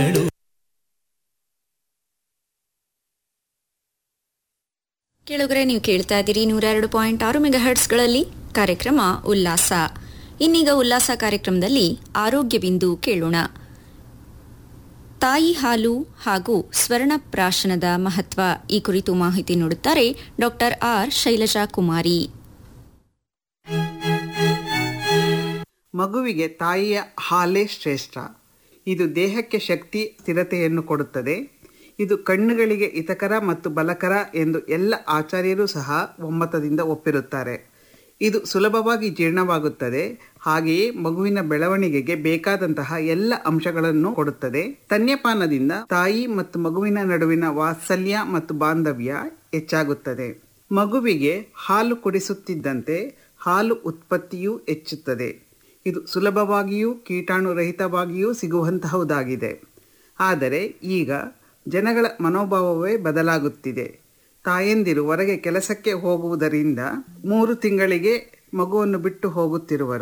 ಕೆಳಗರೆ ನೀವು ಕೇಳ್ತಾ ಇದ್ದೀರಿ ನೂರ ಎರಡು ಪಾಯಿಂಟ್ ಆರು ಮೆಗಾ ಹರ್ಟ್ಸ್ಗಳಲ್ಲಿ ಕಾರ್ಯಕ್ರಮ ಉಲ್ಲಾಸ ಇನ್ನೀಗ ಉಲ್ಲಾಸ ಕಾರ್ಯಕ್ರಮದಲ್ಲಿ ಆರೋಗ್ಯ ಬಿಂದು ಕೇಳೋಣ ತಾಯಿ ಹಾಲು ಹಾಗೂ ಸ್ವರ್ಣಪ್ರಾಶನದ ಮಹತ್ವ ಈ ಕುರಿತು ಮಾಹಿತಿ ನೀಡುತ್ತಾರೆ ಡಾಕ್ಟರ್ ಆರ್ ಶೈಲಜಾ ಕುಮಾರಿ ಮಗುವಿಗೆ ತಾಯಿಯ ಹಾಲೇ ಶ್ರೇಷ್ಠ ಇದು ದೇಹಕ್ಕೆ ಶಕ್ತಿ ಸ್ಥಿರತೆಯನ್ನು ಕೊಡುತ್ತದೆ ಇದು ಕಣ್ಣುಗಳಿಗೆ ಹಿತಕರ ಮತ್ತು ಬಲಕರ ಎಂದು ಎಲ್ಲ ಆಚಾರ್ಯರು ಸಹ ಒಮ್ಮತದಿಂದ ಒಪ್ಪಿರುತ್ತಾರೆ ಇದು ಸುಲಭವಾಗಿ ಜೀರ್ಣವಾಗುತ್ತದೆ ಹಾಗೆಯೇ ಮಗುವಿನ ಬೆಳವಣಿಗೆಗೆ ಬೇಕಾದಂತಹ ಎಲ್ಲ ಅಂಶಗಳನ್ನು ಕೊಡುತ್ತದೆ ಸ್ತನ್ಯಪಾನದಿಂದ ತಾಯಿ ಮತ್ತು ಮಗುವಿನ ನಡುವಿನ ವಾತ್ಸಲ್ಯ ಮತ್ತು ಬಾಂಧವ್ಯ ಹೆಚ್ಚಾಗುತ್ತದೆ ಮಗುವಿಗೆ ಹಾಲು ಕುಡಿಸುತ್ತಿದ್ದಂತೆ ಹಾಲು ಉತ್ಪತ್ತಿಯೂ ಹೆಚ್ಚುತ್ತದೆ ಇದು ಸುಲಭವಾಗಿಯೂ ಕೀಟಾಣುರಹಿತವಾಗಿಯೂ ಸಿಗುವಂತಹುದಾಗಿದೆ ಆದರೆ ಈಗ ಜನಗಳ ಮನೋಭಾವವೇ ಬದಲಾಗುತ್ತಿದೆ ತಾಯಂದಿರು ಹೊರಗೆ ಕೆಲಸಕ್ಕೆ ಹೋಗುವುದರಿಂದ ಮೂರು ತಿಂಗಳಿಗೆ ಮಗುವನ್ನು ಬಿಟ್ಟು ಹೋಗುತ್ತಿರುವರು